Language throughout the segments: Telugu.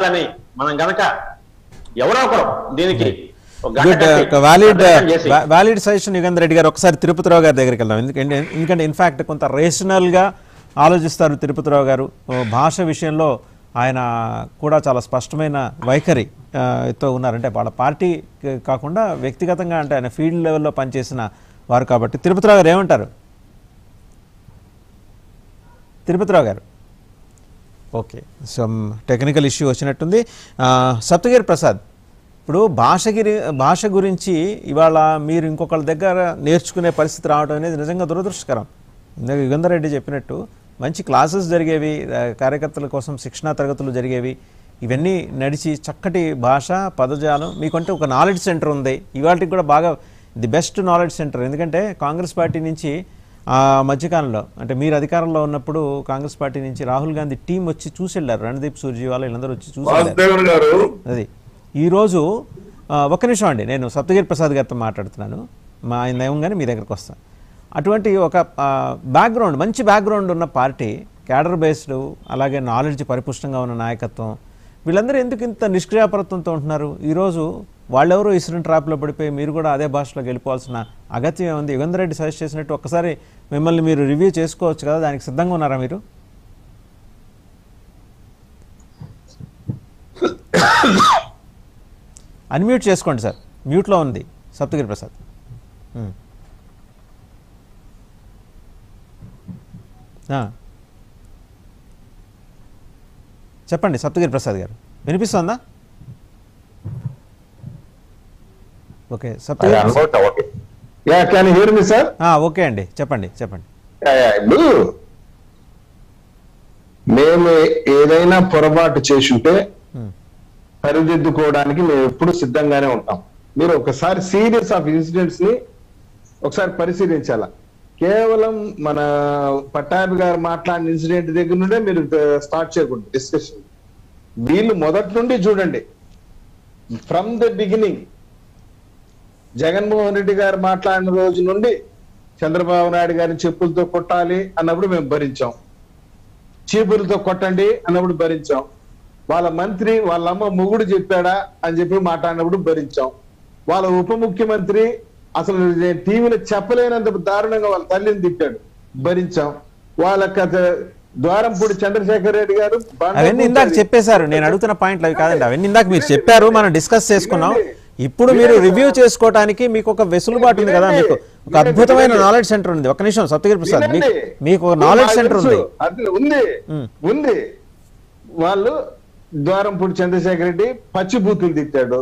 అని మనం గనక ఎవరో ఒకరు దీనికి ఒక గంట గుడ్ కట్టి వ్యాలిడ్ ప్రయత్నం చేసి వ్యాలిడ్ సజెషన్ యుగంధర్ రెడ్డి గారు ఒకసారి తిరుపతిరావు గారి దగ్గరికి వెళ్దాం ఎందుకంటే ఎందుకంటే ఇన్ఫాక్ట్ కొంత రేషనల్గా ఆలోచిస్తారు తిరుపతిరావు గారు ఓ భాష విషయంలో ఆయన కూడా చాలా స్పష్టమైన వైఖరి ఆ, తో ఉన్నారంటే వాళ్ళ పార్టీ క- కాకుండా వ్యక్తిగతంగా అంటే ఆయన ఫీల్డ్ లెవెల్లో పనిచేసిన వారు కాబట్టి తిరుపతిరావు గారు ఏమంటారు తిరుపతిరావు గారు ఓకే సమ్ టెక్నికల్ ఇష్యూ వచ్చినట్టుంది ఆ, సప్తగిరి ప్రసాద్ ఇప్పుడు భాషగిరి భాష గురించి ఇవాళ మీరు ఇంకొకళ్ళ దగ్గర నేర్చుకునే పరిస్థితి రావడం అనేది నిజంగా దురదృష్టకరం ఇందాక యుగంధర్ రెడ్డి చెప్పినట్టు మంచి క్లాసెస్ జరిగేవి ఆ, కార్యకర్తల కోసం శిక్షణా తరగతులు జరిగేవి ఇవన్నీ నడిచి చక్కటి భాష పదజాలం మీకంటే ఒక నాలెడ్జ్ సెంటర్ ఉంది ఇవాళకి కూడా బాగా ది బెస్ట్ నాలెడ్జ్ సెంటర్ ఎందుకంటే కాంగ్రెస్ పార్టీ నుంచి ఆ మధ్యకాలంలో అంటే మీరు అధికారంలో ఉన్నప్పుడు కాంగ్రెస్ పార్టీ నుంచి రాహుల్ గాంధీ టీం వచ్చి చూసి వెళ్ళారు రణదీప్ సూర్జీవాలా వీళ్ళందరూ వచ్చి చూసి వెళ్ళారు. వాసుదేవన్ గారు అది ఈరోజు ఆ, ఒక్క నిమిషం అండి నేను సప్తగిరి ప్రసాద్ గారితో మాట్లాడుతున్నాను మా ఆయన నయంగానే మీ దగ్గరకు వస్తాను అటువంటి ఒక బ్యాక్గ్రౌండ్ మంచి బ్యాక్గ్రౌండ్ ఉన్న పార్టీ క్యాడర్ బేస్డ్ అలాగే నాలెడ్జ్ పరిపుష్టంగా ఉన్న నాయకత్వం వీళ్ళందరూ ఎందుకు ఇంత నిష్క్రియాపరత్వంతో ఉంటున్నారు ఈరోజు వాళ్ళెవరో ఇసురు ట్రాప్లో పడిపోయి మీరు కూడా అదే భాషలోకి వెళ్ళిపోవాల్సిన అగత్యం ఏముంది యుగంధర్ రెడ్డి సజెస్ట్ చేసినట్టు ఒక్కసారి మిమ్మల్ని మీరు రివ్యూ చేసుకోవచ్చు కదా దానికి సిద్ధంగా ఉన్నారా మీరు అన్మ్యూట్ చేసుకోండి సార్ మ్యూట్లో ఉంది సప్తగిరి ప్రసాద్ ఉమ్. ఆ. చెప్పండి సప్తగిరి ప్రసాద్ గారు వినిపిస్తుందా ఓకే సప్తగిరి ప్రసాద్ అనుకుంటా okay yeah can hear me sir ఆ, ఓకే అండి చెప్పండి చెప్పండి ఇప్పుడు మేము ఏదైనా పొరపాటు చేసుంటే ఉమ్. సరిదిద్దుకోవడానికి మేము ఎప్పుడు సిద్ధంగానే ఉంటాం మీరు ఒకసారి సీరియస్ ఆఫ్ ఇన్సిడెంట్స్ ని ఒకసారి పరిశీలించాల కేవలం మన పట్టాభి గారు మాట్లాడిన ఇన్సిడెంట్ దగ్గర నుండే మీరు స్టార్ట్ చేయకూడదు డిస్కషన్ వీళ్ళు మొదటి నుండి చూడండి from the beginning Jaganmohan Reddy garu మాట్లాడిన రోజు నుండి చంద్రబాబు నాయుడు గారిని చెప్పులతో కొట్టాలి అన్నప్పుడు మేము భరించాం చీపులతో కొట్టండి అన్నప్పుడు భరించాం వాళ్ళ మంత్రి వాళ్ళ అమ్మ మొగుడు చెప్పాడా అని చెప్పి మాట్లాడినప్పుడు భరించాం వాళ్ళ ఉప ముఖ్యమంత్రి అసలు నేను టీవీలో చెప్పలేనంత దారుణంగా వాళ్ళ తల్లిని తిట్టాడు భరించాం వాళ్ళ కథ ద్వారంపూడి చంద్రశేఖర్ రెడ్డి గారు బండ అవన్నీ ఇందాక కూర్చొని- చెప్పేశారు నేను అడుగుతున్న పాయింట్లు అవి కాదండి అవన్నీ ఇందాక మీరు చెప్పారు మనం డిస్కస్ చేసుకున్నాం ఇప్పుడు మీరు రివ్యూ చేసుకోవడానికి మీకు ఒక వెసులుబాటు ఉంది కదా మీకు ఒక అద్భుతమైన నాలెడ్జ్ సెంటర్ ఉంది ఒక నిమిషం సప్తగిరి ప్రసాద్ మీకు వినండి. మీకు ఒక నాలెడ్జ్ సెంటర్ ఉంది తెలుసు. అది ఉంది ఉమ్. ఉంది వాళ్ళు ద్వారంపూడి చంద్రశేఖర్ రెడ్డి పచ్చి బూతులు తిట్టాడు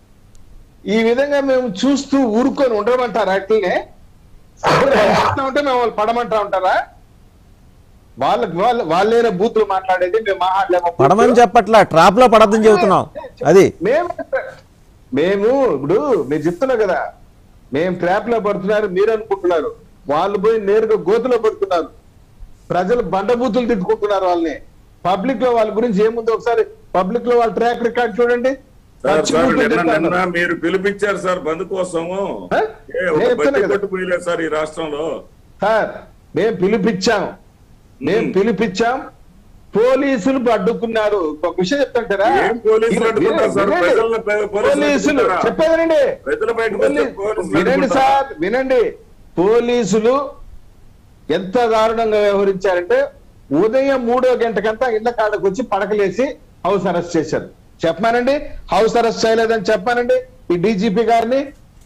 ఈ విధంగా మేము చూస్తూ ఊరుకొని ఉండమంటారా అట్లనే వాళ్ళు ఉంటే మేము వాళ్ళు పడమంటా ఉంటారా వాళ్ళకి వాళ్ళు వాళ్ళేనే బూతులు మాట్లాడేది మేము మాట్లాడలేము పడమని చెప్పట్లా ట్రాప్ లో పడద్దని చెబుతున్నాం అది మేము మేము ఇప్పుడు మీరు చెప్తున్నారు కదా మేము ట్రాప్ లో పడుతున్నారు మీరు అనుకుంటున్నారు వాళ్ళు పోయి నేరుగా గోతులో పడుతున్నారు ప్రజలు బండబూతులు తిట్టుకుంటున్నారు వాళ్ళని పబ్లిక్ లో వాళ్ళ గురించి ఏముందో ఒకసారి పబ్లిక్ లో వాళ్ళ ట్రాక్ రికార్డ్ చూడండి సార్ పచ్చి సార్ బూతులు నిన్న తిడతారు. నిన్న మీరు పిలిపించారు సార్ బంద్ కోసము ఆ? ఏ, ఒక నేను చెప్తున్నా బట్టి కదా. కొట్టుకుపోయలేదు సార్ ఈ రాష్ట్రంలో సార్ మేము పిలిపించాం మేము మ్మ్. పిలిపించాం పోలీసులు అడ్డుకున్నారు ఒక విషయం చెప్తుంటారా ఏం పోలీసులు అడ్డుకుంటారు సార్? వినండి. ప్రజలను పే- పోలీసులు పోలీసులు అడ్డుకుంటారా? చెప్పేదండి ప్రజల బయటకు వస్తే పోలీ- పోలీసులు వినండి అడ్డుకుంటారా? సార్ వినండి పోలీసులు ఎంత దారుణంగా వ్యవహరించారంటే ఉదయం మూడో గంటకంతా ఇళ్ల కాడకు వచ్చి పడకలేసి హౌస్ అరెస్ట్ చేశారు చెప్పానండి హౌస్ అరెస్ట్ చేయలేదని చెప్పానండి ఈ డీజీపీ గారిని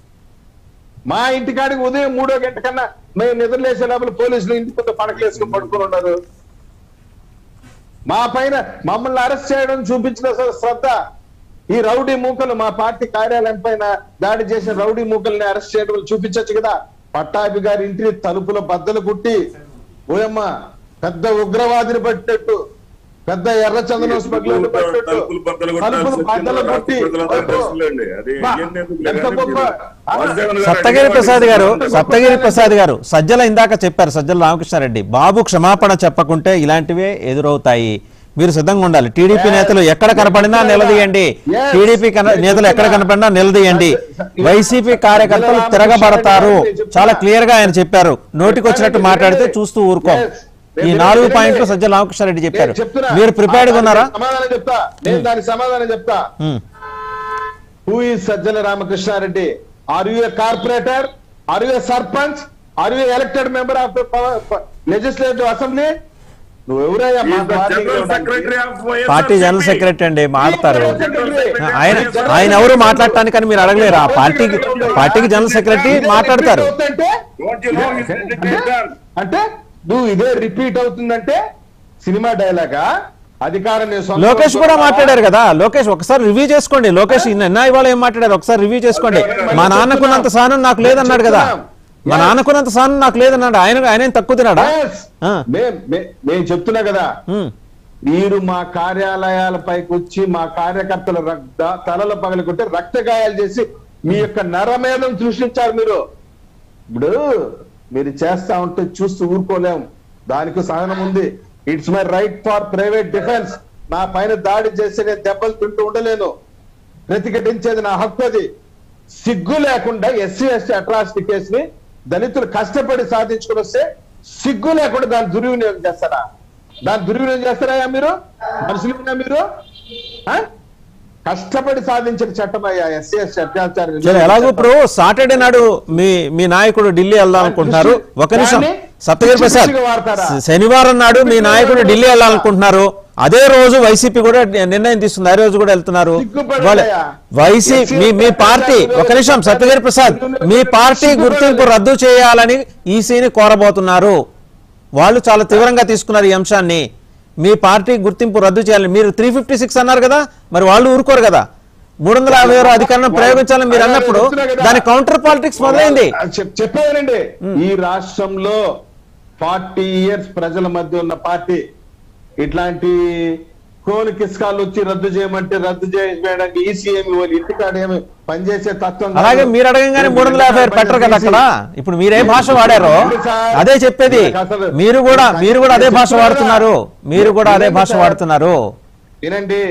మా ఇంటి కాడికి ఉదయం మూడో గంట కన్నా మేము నిద్రలేసే లోపల పోలీసులు ఇంటి కొంత పడకలేసుకుని పడుకుని ఉన్నారు మా పైన మమ్మల్ని అరెస్ట్ చేయడం చూపించిన శ్ర- శ్రద్ధ ఈ రౌడీ మూకలు మా పార్టీ కార్యాలయం పైన దాడి చేసిన రౌడీ మూకల్ని అరెస్ట్ చేయడం చూపించచ్చు కదా పట్టాభి గారి ఇంటిని తలుపుల బద్దలు కుట్టి ఓయమ్మ పెద్ద ఉగ్రవాదిని పట్టినట్టు పెద్ద ఎర్ర చందనం స్మగ్లర్ని పట్టినట్టు తలుపులు బద్దలు కొట్టాల్సి తలుపులు వచ్చింది. బద్దలు కొట్టి రాష్ట్ర ప్రజలందరూ ఓ, తెలుసులేండి. అది బా, ఇవన్నీ ఎందుకు ఎంత లేదని గొప్ప మీరు- వాసుదేవన్ గారు సప్తగిరి అడిగేవాడు ప్రసాద్ గారు ఇష్టం సప్తగిరి ప్రసాద్ గారు సజ్జల ఇందాక చెప్పారు సజ్జల రామకృష్ణారెడ్డి బాబు క్షమాపణ చెప్పకుంటే ఇలాంటివే ఎదురవుతాయి మీరు సిద్ధంగా ఉండాలి టీడీపీ నేతలు ఎక్కడ కనపడినా నిలదీయండి Yes. టీడీపీ కన- నేతలు ఎక్కడ కనపడినా నిలదీయండి వైసీపీ కార్యకర్తలు తిరగబడతారు చాలా క్లియర్ గా ఆయన చెప్పారు నోటికి వచ్చినట్టు మాట్లాడితే చూస్తూ ఊరుకోం Yes. ఈ నేను నాలుగు వినండి. పాయింట్లు సజ్జల రామకృష్ణారెడ్డి చెప్పారు నేను చెప్తున్నా. మీరు ప్రిపేర్డ్ గా ఉన్నారా దానికి సమాధానం చెప్తా నేను దానికి సమాధానం చెప్తా um. Who is Sajjala Ramakrishna Reddy are you a corporator are you a sarpanch are you elected member of legislative assembly నువ్వు ఎవరయ్యా మా పార్టీకి జనరల్ ఇవ్వడానికి? Secretary of party general secretary అండి మాట్లాడతారు సెక్రటరీ. ఆయన ఆయన ఎవరు మాట్లాడటానికి అని మీరు అడగలేరు ఆ పార్టీకి పార్టీకి జనరల్ సెక్రటరీ ఇదే మాట్లాడతారు repeat అవుతుందంటే Don't you know his education? అంటే నువ్వు ఇదే రిపీట్ అవుతుందంటే సినిమా డైలాగా అధికారం నేను సొంతం లోకేష్ కూడా చేసుకుంటావా? మాట్లాడారు కదా లోకేష్ ఒకసారి రివ్యూ చేసుకోండి లోకేష్ నిన్న ఇవాళ ఏం మాట్లాడారు ఒకసారి రివ్యూ చేసుకోండి మా నాన్నకున్నంత సహనం నాకు లేదన్నాడు కదా మా నాన్నకున్నంత సహనం నాకు లేదన్నాడు ఆయన ఆయన ఏం తక్కువ తినాడా Yes. ఆ. మే- మే- నేను చెప్తున్నా కదా ఉమ్. మీరు మా కార్యాలయాలపైకి వచ్చి మా కార్యకర్తల రక్త తలలు పగలకొట్టి రక్త గాయాలు చేసి మీ యొక్క నరమేధం సృష్టించారు మీరు ఇప్పుడు మీరు చేస్తా ఉంటే చూస్తూ ఊరుకోలేం దానికి సహనం ఉంది it's my right for private defence నా పైన దాడి చేసి నేను దెబ్బలు తింటూ ఉండలేను ప్రతిఘటించేది నా హక్కు అది సిగ్గు లేకుండా ఎస్సీ ఎస్టీ అట్రాసిటీ కేసుని దళితులు కష్టపడి సాధించుకుని వస్తే సిగ్గు లేకుండా దాన్ని దుర్వినియోగం చేస్తారా దాన్ని దుర్వినియోగం చేస్తారా మీరు మనుషులు మీరు ఆ? కష్టపడి సాధించిన చట్టం అయ్యా ఎస్సీ ఎస్టీ అత్యాచారం సరే ఎలాగో ఇప్పుడు సాటర్డే నాడు మీ మీ నాయకుడు ఢిల్లీ వెళ్దామనుకుంటున్నారు ఒక నిమిషం దాన్ని సత్యగిరి ప్రసాద్ పిచ్చి పిచ్చిగా వాడతారా? శ- శనివారం నాడు మీ నాయకుడు ఢిల్లీ వెళ్ళాలనుకుంటున్నారు అదే రోజు వైసీపీ కూడా నిర్ణయం తీసుకుంది ఆ రోజు కూడా వెళ్తున్నారు సిగ్గుపడండి వాళ్ళ- అయ్యా. వైసీపీ మీ మీ పార్టీ ఒక నిమిషం సత్యగిరి ప్రసాద్ మీ పార్టీ గుర్తింపు రద్దు చేయాలని ఈసీని కోరబోతున్నారు వాళ్ళు చాలా తీవ్రంగా తీసుకున్నారు ఈ అంశాన్ని మీ పార్టీ గుర్తింపు రద్దు చేయాలని మీరు త్రీ ఫిఫ్టీ సిక్స్ అన్నారు కదా మరి వాళ్ళు ఊరుకోరు కదా మూడు వందల యాభై ఆరు అధికారం ప్రయోగించాలని మీరు అన్నప్పుడు దాని కౌంటర్ పాలిటిక్స్ మొదలైంది చెప్- చెప్పేదేనండి ఈ రాష్ట్రంలో ఫార్టీ ఇయర్స్ ప్రజల మధ్య ఉన్న పార్టీ ఇట్లాంటి కోని కిస్కాలు వచ్చి రద్దు చేయమంటే రద్దు చేయడానికి ఈసీఎం వాళ్ళు ఇంటికాడ ఏమి పనిచేసే తత్వం కాదు. అలాగే మీరు అడగంగానే మూడు వందల యాభై ఆరు పెట్టరు కదా అక్కడ ఇప్పుడు మీరు ఏ భాష వాడారో అదే చెప్పేది మీరు కూడా మీరు కూడా అదే భాష వాడుతున్నారు మీరు కూడా అదే భాష వాడుతున్నారు వినండి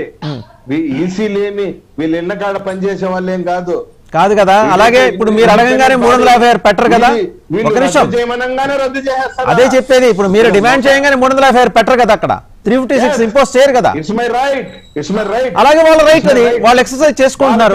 ఈసీలేమి వీళ్ళు ఇళ్ళ కాడ పనిచేసే వాళ్ళు ఏం కాదు కాదు కదా అలాగే ఇప్పుడు మీరు అడగంగానే మూడు వందల యాభై ఆరు పెట్టరు కదా వీళ్ళు ఒక రద్దు నిమిషం చేయమనంగానే రద్దు చేసేస్తారు అదే చెప్పేది ఇప్పుడు మీరు డిమాండ్ చేయగానే మూడు వందల యాభై ఆరు పెట్టరు కదా అక్కడ త్రీ ఫిఫ్టీ సిక్స్ ఇంపోజ్ చేయరు కదా it's my right it's my right అలాగే వాళ్ళ రైట్ అది వాళ్ళు ఎక్సర్సైజ్ చేసుకుంటున్నారు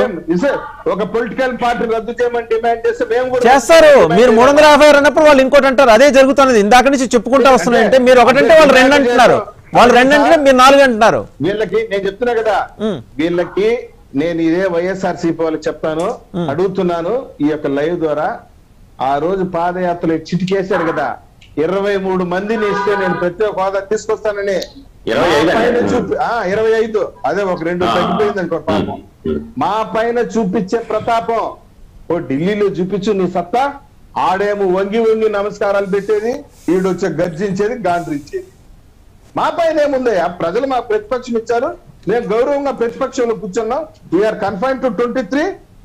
ఒక పొలిటికల్ పార్టీ రద్దు చేయమని డిమాండ్ చేస్తే మేము కూడా చేస్తారు మీరు మూడు వందల యాభై ఆరు అన్నప్పుడు వాళ్ళు ఇంకోటి అంటారు అదే జరుగుతున్నది ఇందాక నుంచి చెప్పుకుంటా వస్తున్నాయంటే మీరు ఒకటంటే వాళ్ళు రెండు అంటున్నారు వాళ్ళు రెండు అంటే మీరు నాలుగు అంటున్నారు వీళ్ళకి నేను చెప్తున్నా కదా ఉమ్. వీళ్ళకి నేను ఇదే వైఎస్ఆర్ సిపి వాళ్ళకి చెప్తాను అడుగుతున్నాను ఈ యొక్క లైవ్ ద్వారా ఆ రోజు పాదయాత్రలో చిటికేశారు కదా ఇరవై మూడు మందిని ఇస్తే నేను ప్రత్యేక హోదా తీసుకొస్తానని ఇరవై మా ఐదు పైన అండి. చూపి ఆ, ఇరవై ఐదు అదే ఒక రెండు ఆ. తగ్గిపోయింది అనుకో పాపం మా పైన చూపించే ప్రతాపం ఓ ఢిల్లీలో చూపించు నీ సత్తా ఆడేమో వంగి వంగి నమస్కారాలు పెట్టేది ఈడొచ్చే గర్జించేది గాండ్రించేది మా పైన ఏముంది ఆ ప్రజలు మాకు ప్రతిపక్షం ఇచ్చారు మేము గౌరవంగా ప్రతిపక్షంలో కూర్చున్నాం we are confine to twenty three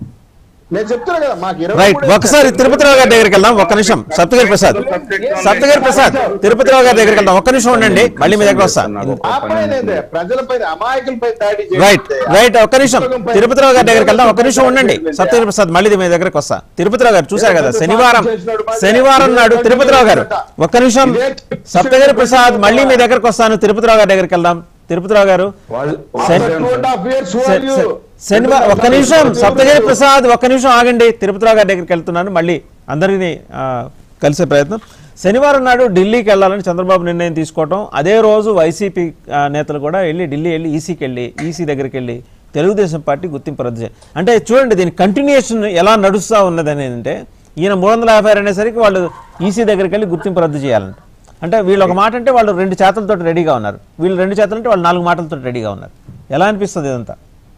నేను చెప్తున్నా కదా మాకు ఇరవై రైట్ మూడు ఒకసారి ఇచ్చారు. తిరుపతిరావు గారి దగ్గరికి వెళ్దాం ఒక్క నిమిషం సప్తగిరి ప్రసాద్ సప్తగిరి ప్రసాద్ తిరుపతిరావు గారి దగ్గరికి వెళ్దాం ఒక్క నిమిషం ఉండండి మళ్ళీ మీ దగ్గర వస్తా మా పైన ఏంది? ప్రజలపై అమాయకులపై దాడి చేయడం రైట్ ఏంది? రైట్ ఒక్క నిమిషం తిరుపతిరావు గారి దగ్గరికి వెళ్దాం ఒక్క నిమిషం ఉండండి సప్తగిరి ప్రసాద్ మళ్ళీ మీ దగ్గరకు వస్తా తిరుపతిరావు గారు చూశారు కదా శనివారం శనివారం నాడు తిరుపతిరావు గారు ఒక్క నిమిషం సప్తగిరి ప్రసాద్ మళ్ళీ మీ దగ్గరకు వస్తాను తిరుపతిరావు గారి దగ్గరికి వెళ్దాం తిరుపతిరావు గారు శని- After two and a half years, who శ- are you? శ- శనివారం ఒక్క నిమిషం సప్తగిరి ప్రసాద్ ఒక్క నిమిషం ఆగండి తిరుపతిరావు గారి దగ్గరికి వెళ్తున్నాను మళ్ళీ అందరినీ ఆ, కలిసే ప్రయత్నం శనివారం నాడు ఢిల్లీకి వెళ్ళాలని చంద్రబాబు నిర్ణయం తీసుకోవటం అదే రోజు వైసీపీ ఆ, నేతలు కూడా వెళ్ళి ఢిల్లీ వెళ్ళి ఈసీకి వెళ్ళి ఈసీ దగ్గరికి వెళ్ళి తెలుగుదేశం పార్టీ గుర్తింపు రద్దు చేయాలి అంటే చూడండి దీని కంటిన్యూషన్ ఎలా నడుస్తూ ఉన్నది అనేది అంటే ఈయన మూడు వందల యాభై ఆరు అనేసరికి వాళ్ళు ఈసీ దగ్గరికి వెళ్ళి గుర్తింపు రద్దు చేయాలంట అంటే వీళ్ళు ఒక మాట అంటే వాళ్ళు రెండు చేతులతో రెడీగా ఉన్నారు వీళ్ళు రెండు చేతులు అంటే వాళ్ళు నాలుగు మాటలతో రెడీగా ఉన్నారు ఎలా అనిపిస్తుంది ఇదంతా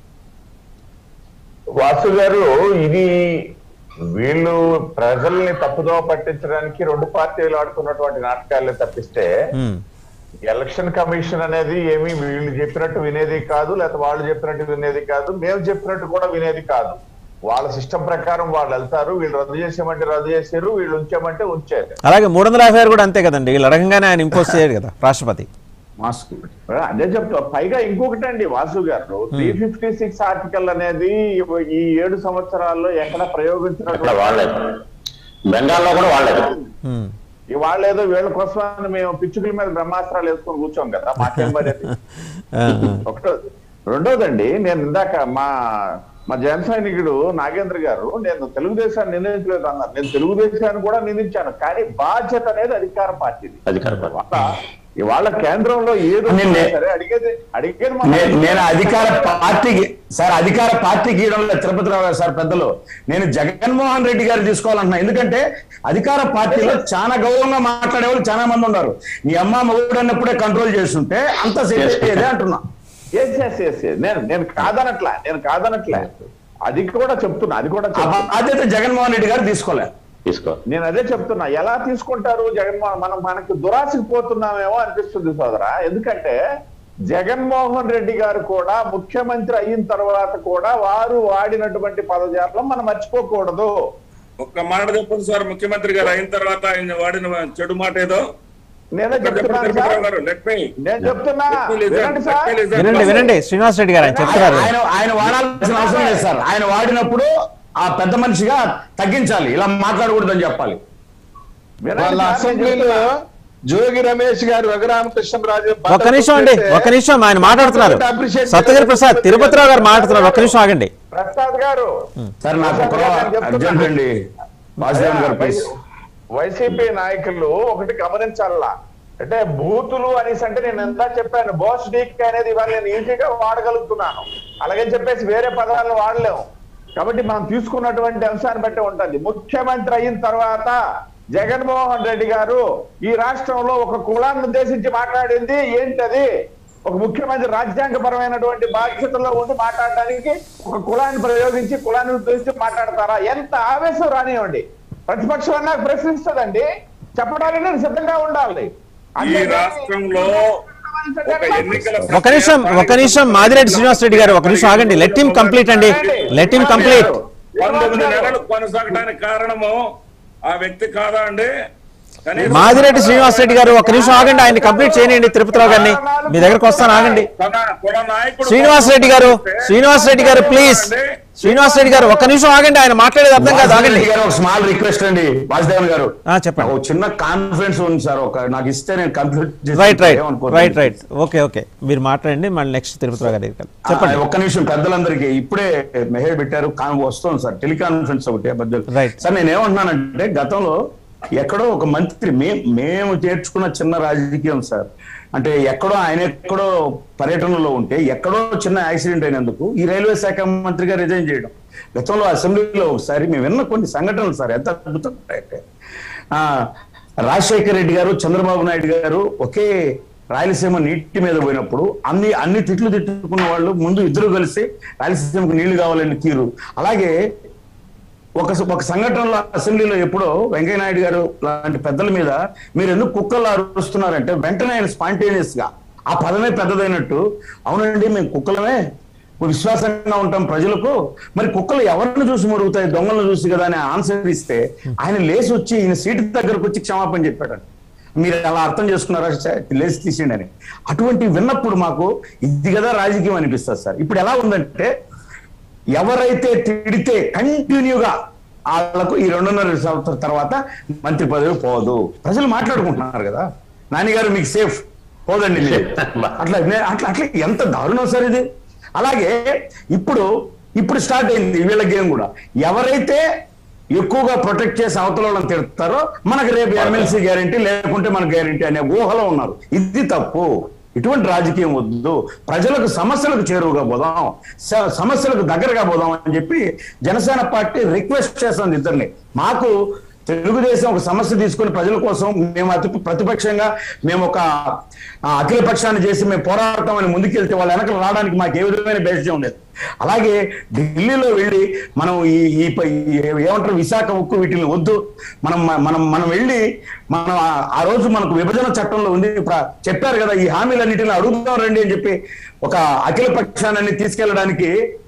వాసు గారు ఇది వీళ్ళు ప్రజల్ని తప్పుదోవ పట్టించడానికి రెండు పార్టీలు ఆడుతున్నటువంటి నాటకాలే తప్పిస్తే ఉమ్. ఎలక్షన్ కమిషన్ అనేది ఏమి వీళ్ళు చెప్పినట్టు వినేది కాదు లేకపోతే వాళ్ళు చెప్పినట్టు వినేది కాదు మేము చెప్పినట్టు కూడా వినేది కాదు వాళ్ళ సిస్టమ్ ప్రకారం వాళ్ళు వెళ్తారు వీళ్ళు రద్దు చేసామంటే రద్దు చేశారు వీళ్ళు ఉంచామంటే ఉంచారు అలాగే మూడు వందల యాభై ఆరు కూడా అంతే కదండి వీళ్ళు అడగంగానే ఆయన ఇంపోజ్ చేయరు కదా రాష్ట్రపతి మాస్క్ అదే చెప్తా పైగా ఇంకొకటి అండి వాసు గారు త్రీ ఫిఫ్టీ సిక్స్ ఆర్టికల్ అనేది ఈ ఏడు సంవత్సరాల్లో ఎక్కడ అట్లా ప్రయోగించినట్టు వాడలేదు బెంగాల్లో కూడా వాడలేదు ఉమ్. ఇవాళ ఏదో వీళ్ళ కోసమని మేము పిచ్చుకల మీద బ్రహ్మాస్త్రాలు వేసుకొని కూర్చోం కదా మాకేం మరి అది? ఆ, ఆ. ఒకటో రెండోదండి నేను ఇందాక మా మా జన సైనికుడు నాగేంద్ర గారు నేను తెలుగుదేశాన్ని నిందించలేదు అన్నారు నేను తెలుగుదేశాన్ని కూడా నిందించాను కానీ బాధ్యత అనేది అధికార పార్టీది అధికార పార్టీ. ఇవాళ ఇవాళ కేంద్రంలో ఏది నేను- ఉన్నా సరే అడిగేది అడిగేది మా- నే- నేను అధికార పార్టీకి సార్ అధికార పార్టీ గీయడంలో తిరుపతి రావు గారు సార్ పెద్దలు నేను జగన్మోహన్ రెడ్డి గారు తీసుకోవాలంటున్నా ఎందుకంటే అధికార పార్టీలో చాలా గౌరవంగా మాట్లాడే వాళ్ళు చాలా మంది ఉన్నారు నీ అమ్మ మొగుడు అన్నప్పుడే కంట్రోల్ చేస్తుంటే అంత సెట్ అయ్యేదే అంటున్నా ఎస్ ఎస్ ఎస్ నేను నేను కాదనట్లే నేను కాదనట్లే అది కూడా చెప్తున్నా అది కూడా ఆ చెప్తున్నా బాధ్యత జగన్మోహన్ రెడ్డి గారు తీసుకోలే తీసుకో నేను అదే చెప్తున్నా ఎలా తీసుకుంటారు జగన్మోహన్ మనం మనకి దురాశకు పోతున్నామేమో అనిపిస్తుంది సోదరా ఎందుకంటే జగన్మోహన్ రెడ్డి గారు కూడా ముఖ్యమంత్రి అయిన తర్వాత కూడా వారు వాడినటువంటి పదజాలం మనం మర్చిపోకూడదు ఒక్క మాట చెప్పండి సార్ ముఖ్యమంత్రి గారు అయిన తర్వాత ఆయన వాడిన చెడు మాట ఏదో నేనే చెప్పండి చెప్తున్నాను Tirupati Rao sir garu let me నేను చెప్తున్నా వినండి సార్ వినండి వినండి శ్రీనివాస్ రెడ్డి గారు ఆయన చెప్తున్నారు ఆయన ఆయన వాడాల్సిన అవసరం లేదు సార్ ఆయన వాడినప్పుడు ఆ పెద్ద మనిషిగా తగ్గించాలి ఇలా మాట్లాడకూడదని చెప్పాలి వినండి వాళ్ళ సార్, నేను అసెంబ్లీలో చెప్తున్నా. జోగి రమేష్ గారు రఘురామకృష్ణరాజు ఒక్క నిమిషం అండి ఒక్క నిమిషం ఆయన మాట్లాడుతున్నారు సత్యగిరి ప్రసాద్ తిరుపతిరావు గారు మాట్లాడుతున్నారు ఒక్క నిమిషం ఆగండి ప్రసాద్ గారు సార్ నాకు ఒక అర్జెంట్ అండి వాసుదేవన్ గారు ప్లీజ్ వైసీపీ నాయకులు ఒకటి గమనించాలా అంటే బూతులు అనేసి అంటే నేను ఎంత చెప్పాను బోస్ డీక్ అనేది ఇవాళ నేను ఈజీగా వాడగలుగుతున్నాను అలాగని చెప్పేసి వేరే పదాలను వాడలేము కాబట్టి మనం తీసుకున్నటువంటి అంశాన్ని బట్టి ఉంటుంది ముఖ్యమంత్రి అయిన తర్వాత జగన్మోహన్ రెడ్డి గారు ఈ రాష్ట్రంలో ఒక కులాన్ని ఉద్దేశించి మాట్లాడింది ఏంటది ఒక ముఖ్యమంత్రి రాజ్యాంగపరమైనటువంటి బాధ్యతలో ఉండి మాట్లాడడానికి ఒక కులాన్ని ప్రయోగించి కులాన్ని ఉద్దేశించి మాట్లాడతారా ఎంత ఆవేశం రానివ్వండి ప్రతిపక్షం అన్నా ప్రశ్నిస్తుందండి చెప్పడానికి నేను సిద్ధంగా ఉండాలి ఈ రాష్ట్రంలో ఒక ఎన్నికల ఒక నిమిషం ఒక నిమిషం మాదిరెడ్డి శ్రీనివాస్ రెడ్డి గారు ఒక నిమిషం ఆగండి లెట్ హిమ్ కంప్లీట్ అండి లెట్ హిమ్ కంప్లీట్ పంతొమ్మిది నెలలు కొనసాగడానికి కారణము ఆ వ్యక్తి కాదా అండి కనీసం మాదిరెడ్డి శ్రీనివాస్ రెడ్డి గారు ఒక నిమిషం ఆగండి ఆయన కంప్లీట్ చేయండి తిరుపతిరావు గారిని మీ దగ్గరకు వస్తాను ఆగండి తన కుల నాయకుడు శ్రీనివాస్ రెడ్డి గారు శ్రీనివాస్ రెడ్డి గారు ప్లీజ్ శ్రీనివాస్ రెడ్డి గారు ఒక్క నిమిషం ఆగండి ఆయన మాట్లాడేది అర్థం కాదు ఆగండి వాసుదేవన్ గారు ఒక స్మాల్ రిక్వెస్ట్ అండి వాసుదేవన్ గారు ఆ, చెప్పండి. నాకు ఒక చిన్న కాన్ఫిడెన్స్ ఉంది సార్ ఒక నాకు ఇస్తే నేను complete right right right right okay okay మీరు మాట్లాడండి మళ్ళీ నెక్స్ట్ తిరుపతిరావు గారి దగ్గరికి వెళ్దాం. చెప్పండి ఒక్క నిమిషం పెద్దలందరికీ ఇప్పుడే మెసేజ్ పెట్టారు కాన్ వస్తుంది సార్ టెలికాన్ఫరెన్స్ ఒకటి బద్దలు Right. సార్ నేను ఏమంటున్నానంటే గతంలో ఎక్కడో ఒక మంత్రి మే మేము చేర్చుకున్న చిన్న రాజకీయం సార్ అంటే ఎక్కడో ఆయన ఎక్కడో పర్యటనలో ఉంటే ఎక్కడో చిన్న యాక్సిడెంట్ అయినందుకు ఈ రైల్వే శాఖ మంత్రిగా రిజైన్ చేయడం గతంలో అసెంబ్లీలో ఒకసారి మేము విన్న కొన్ని సంఘటనలు సార్ ఎంత అద్భుతం అంటే ఆ, రాజశేఖర్ రెడ్డి గారు చంద్రబాబు నాయుడు గారు ఒకే రాయలసీమ నీటి మీద పోయినప్పుడు అన్ని అన్ని తిట్లు తిట్టుకున్న వాళ్ళు ముందు ఇద్దరు కలిసి రాయలసీమకు నీళ్లు కావాలని తీరు అలాగే ఒక ఒక సంఘటనలో అసెంబ్లీలో ఎప్పుడో వెంకయ్య నాయుడు గారు లాంటి పెద్దల మీద మీరు ఎందుకు కుక్కలు అరుస్తున్నారంటే వెంటనే ఆయన స్పాంటేనియస్ గా ఆ పదమే పెద్దదైనట్టు అవునండి మేము కుక్కలమే విశ్వాసంగా ఉంటాం ప్రజలకు మరి కుక్కలు ఎవరిని చూసి మురుగుతాయి దొంగలను చూసి కదా అని ఆన్సర్ ఇస్తే ఆయన లేచి వచ్చి ఈయన సీటు దగ్గరకు వచ్చి క్షమాపణ చెప్పాడు మీరు అలా అర్థం చేసుకున్నారా సార్? లేచి తీసేయండి అని అటువంటి విన్నప్పుడు మాకు ఇది కదా రాజకీయం అనిపిస్తుంది సార్ ఇప్పుడు ఎలా ఉందంటే ఎవరైతే తిడితే కంటిన్యూగా వాళ్ళకు ఈ రెండున్నర సంవత్సరాల తర్వాత మంత్రి పదవి పోదు ప్రజలు మాట్లాడుకుంటున్నారు కదా నాన్నగారు మీకు సేఫ్ పోదండి మీరు అట్లా నే- అట్లా అట్లా ఎంత దారుణం సార్ ఇది అలాగే ఇప్పుడు ఇప్పుడు స్టార్ట్ అయింది వీళ్ళ గేమ్ కూడా ఎవరైతే ఎక్కువగా ప్రొటెక్ట్ చేసి అవతల వాళ్ళని తిడతారో మనకు రేపు ఎమ్మెల్సీ గ్యారంటీ లేకుంటే మన గ్యారంటీ అనే ఊహలో ఉన్నారు ఇది తప్పు ఇటువంటి రాజకీయం వద్దు ప్రజలకు సమస్యలకు చేరువుగా పోదాం స- సమస్యలకు దగ్గరగా పోదాం అని చెప్పి జనసేన పార్టీ రిక్వెస్ట్ చేస్తుంది ఇద్దరిని మాకు తెలుగుదేశం ఒక సమస్య తీసుకొని ప్రజల కోసం మేము అతి ప్రతిపక్షంగా మేము ఒక ఆ, అఖిల పక్షాన్ని చేసి మేము పోరాడతామని ముందుకెళ్తే వాళ్ళ వెనక రావడానికి మాకు ఏ విధమైన బేసిజం ఉండేది అలాగే ఢిల్లీలో వెళ్ళి మనం ఈ ఈ ప- ఈ ఏమంటారు విశాఖ ఉక్కు వీటిని వద్దు మనం మనం మనం వెళ్ళి మనం ఆ- ఆ రోజు మనకు విభజన చట్టంలో ఉంది ప్ర- చెప్పారు కదా ఈ హామీలన్నిటిని అడుగుదాం రండి అని చెప్పి ఒక అఖిల పక్షాన్ని తీసుకెళ్ళడానికి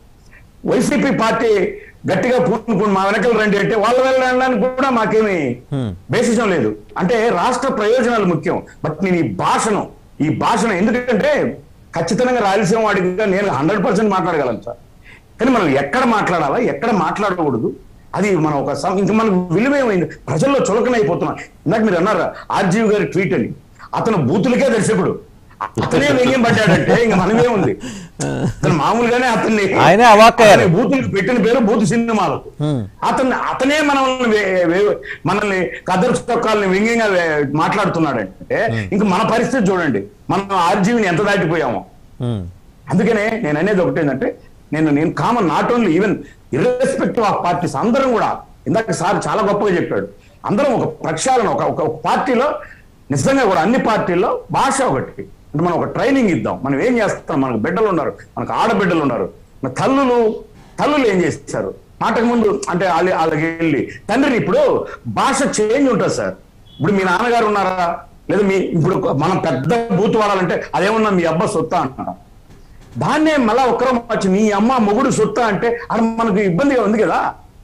వైసీపీ పార్టీ గట్టిగా పూనుకుని మా వెనకలు రండి అంటే వాళ్ళ వెళ్ళడానికి కూడా మాకేమి బేసిజం లేదు అంటే రాష్ట్ర ప్రయోజనాలు ముఖ్యం బట్ నేను ఈ భాషను ఈ భాషను ఎందుకంటే ఖచ్చితంగా రాయలసీమ వాడిగా నేను హండ్రెడ్ పర్సెంట్ మాట్లాడగలను సార్ కానీ మనం ఎక్కడ మాట్లాడాలా ఎక్కడ మాట్లాడకూడదు అది మనం ఒక సం- ఇంకా మనకు విలువేమైంది ప్రజల్లో చులకనైపోతున్నాం ఇందాక మీరు అన్నారు ఆర్జీవి గారి ట్వీట్ అని అతను బూతులకే దర్శకుడు అతనే వెయ్యం పడ్డాడంటే ఇంకా మనమే ఉంది అతను మామూలుగానే అతన్ని ఆయనే అవాక్కయ్యారు. అతని బూతులకు పెట్టిన పేరు బూతు సినిమాలకు అతన్ని అతనే మనల్ని వే- వే- మనల్ని కదర్ చొక్కాలని వ్యంగ్యంగా వే- మాట్లాడుతున్నాడంటే ఇంకా మన పరిస్థితి చూడండి మనం ఆర్జీవిని ఎంత దాటిపోయామో ఉమ్. అందుకనే నేను అనేది ఒకటి ఏంటంటే నేను నేను common not only even irrespective of parties అందరం కూడా ఇందాక సార్ చాలా గొప్పగా చెప్పాడు అందరం ఒక ప్రక్షాళన ఒక ఒక ఒక పార్టీలో నిజంగా కూడా అన్ని పార్టీల్లో భాష ఒకటి అంటే మనం ఒక ట్రైనింగ్ ఇద్దాం మనం ఏం చేస్తాం మనకు బిడ్డలు ఉన్నారు మనకు ఆడబిడ్డలు ఉన్నారు మన తల్లులు తల్లులు ఏం చేస్తారు మాటకు ముందు అంటే వాళ్ళ వాళ్ళకి వెళ్ళి తండ్రిని ఇప్పుడు భాష చేంజ్ ఉంటుంది సార్ ఇప్పుడు మీ నాన్నగారు ఉన్నారా లేదా మీ ఇప్పుడు మనం పెద్ద బూత్ వాడాలంటే అదేమన్నా మీ అబ్బా సొత్తా అంటున్నాం దాన్నే మళ్ళా ఒక్కరం వచ్చి మీ అమ్మ మొగుడు సొత్తా అంటే అది మనకు ఇబ్బందిగా ఉంది కదా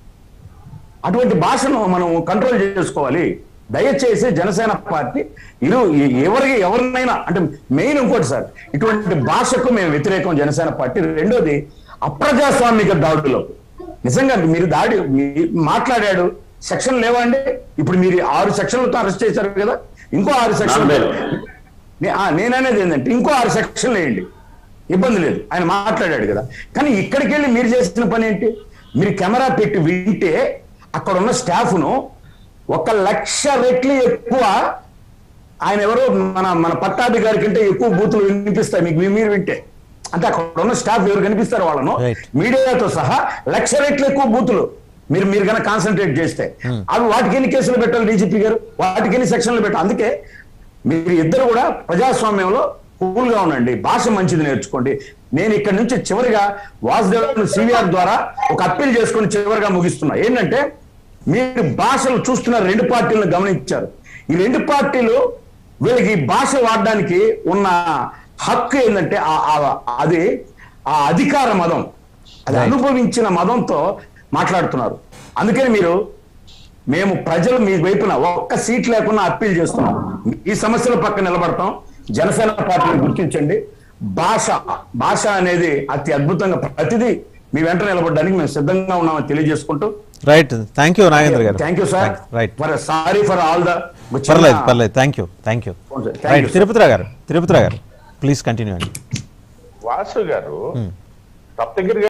అటువంటి భాషను మనం కంట్రోల్ చేసుకోవాలి దయచేసి జనసేన పార్టీ ఇరు ఎ- ఎవరికి ఎవరినైనా అంటే మెయిన్ ఇంకోటి సార్ ఇటువంటి భాషకు మేము వ్యతిరేకం జనసేన పార్టీ రెండోది అప్రజాస్వామిక దాడులకు నిజంగా మీరు దాడి మీ- మాట్లాడాడు సెక్షన్ లేవండి ఇప్పుడు మీరు ఆరు సెక్షన్లతో అరెస్ట్ చేశారు కదా ఇంకో ఆరు సెక్షన్లు నాలుగు. నే- ఆ, నేననేది ఏంటంటే ఇంకో ఆరు సెక్షన్లు వేయండి ఇబ్బంది లేదు ఆయన మాట్లాడాడు కదా కానీ ఇక్కడికి వెళ్ళి మీరు చేసిన పని ఏంటి మీరు కెమెరా పెట్టి వింటే అక్కడ ఉన్న స్టాఫ్ను ఒక లక్ష రెట్లు ఎక్కువ ఆయన ఎవరో మన మన పట్టాభిగారి కంటే ఎక్కువ బూతులు వినిపిస్తాయి మీకు మీ- మీరు వింటే అంటే అక్కడ ఉన్న స్టాఫ్ ఎవరు కనిపిస్తారు వాళ్ళను Right. మీడియాతో సహా లక్ష రెట్లు ఎక్కువ బూతులు మీరు మీరు కనుక కాన్సన్ట్రేట్ చేస్తే అవి వాటికి ఎన్ని కేసులు పెట్టాలి డీజీపీ గారు వాటికి ఎన్ని సెక్షన్లు పెట్టాలి అందుకే మీరు ఇద్దరు కూడా ప్రజాస్వామ్యంలో కూల్ గా ఉండండి భాష మంచిది నేర్చుకోండి నేను ఇక్కడ నుంచి చివరిగా వాసుదేవ్ సివిఆర్ ద్వారా ఒక అప్పీల్ చేసుకొని చివరిగా ముగిస్తున్నా ఏంటంటే మీరు భాషలు చూస్తున్న రెండు పార్టీలను గమనించారు ఈ రెండు పార్టీలు వీళ్ళకి ఈ భాష వాడడానికి ఉన్న హక్కు ఏంటంటే ఆ- ఆ- అది ఆ అధికార మదం అది అనుభవించిన మదంతో మాట్లాడుతున్నారు అందుకని మీరు మేము ప్రజలు మీ వైపున ఒక్క సీట్ లేకుండా అప్పీల్ చేస్తున్నాం ఈ సమస్యల పక్క నిలబడతాం జనసేన పార్టీని గుర్తించండి భాష భాష అనేది అతి అద్భుతంగా ప్రతిదీ మీ వెంట నిలబడడానికి మేము సిద్ధంగా ఉన్నామని తెలియజేసుకుంటూ right thank you Nagendra garu thank you sir right for sorry for all the పర్లేదు పర్లేదు థ్యాంక్ యూ థ్యాంక్ యూ అవును sir. Thank right you, sir. Tirupati Rao garu Tirupati Rao గారు ప్లీజ్ కంటిన్యూ అండి వాసు గారు సప్తగిరి